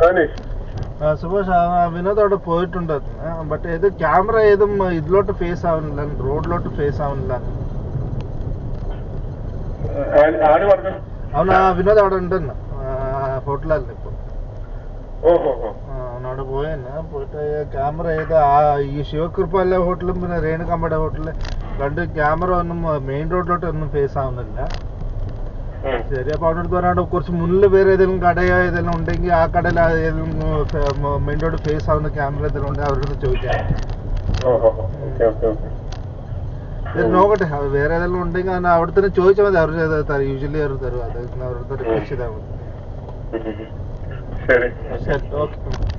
അനീഷ് ആ, സുഭാഷ് ആ, ആ, വിനോദ് അവിടെ പോയിട്ടുണ്ട് ബട്ട് ഇത് ക്യാമറ ഏതും ഇതിലോട്ട് ഫേസ് ആവുന്നില്ല റോഡിലോട്ട് ഫേസ് ആവുന്നില്ല ആ- ആര് പറഞ്ഞു അവൻ ആ വിനോദ് അവിടെ ഉണ്ടെന്ന് ഹോട്ടലല്ല ഇപ്പൊ ഓഹോ ഹോ ആ, അവനവിടെ പോയെന്ന് പോയിട്ട് ക്യാമറ ഏത് ആ ഈ ശിവകൃപല്ല ഹോട്ടലും പിന്നെ രേണുകാമ്പയുടെ ഹോട്ടലിൽ രണ്ട് ക്യാമറ ഒന്നും മെയിൻ റോഡിലോട്ട് ഒന്നും ഫേസ് ആവുന്നില്ല ഉം. ശരി അപ്പൊ അവിടെ അടുത്ത് പറയാണ്ട് കുറച്ച് മുന്നിൽ വേറെ ഏതെങ്കിലും കടയോ ഏതെങ്കിലും ഉണ്ടെങ്കിൽ ആ കടയിൽ ആ ഏതെങ്കിലും മെയിൻ റോഡ് ഫേസ് ആവുന്ന ക്യാമറ ഏതെങ്കിലും ഉണ്ടെങ്കിൽ അവരുടെ അടുത്ത് ചോദിക്കാം ഓഹോ ഹോ ഓക്കെ ഓക്കെ ഓക്കെ ഇത് നോക്കട്ടെ അത് വേറെ ഏതെങ്കിലും ഉണ്ടെങ്കിൽ അത് അവിടെ തന്നെ ചോദിച്ചാൽ മതി അവർ തരും യൂഷ്വലി അവർ തരും അത് അവരുടെ റിക്വസ്റ്റ് ചെയ്താൽ മതി ഉം, ഉം, ഉം. ശരി ശരി ഓക്കെ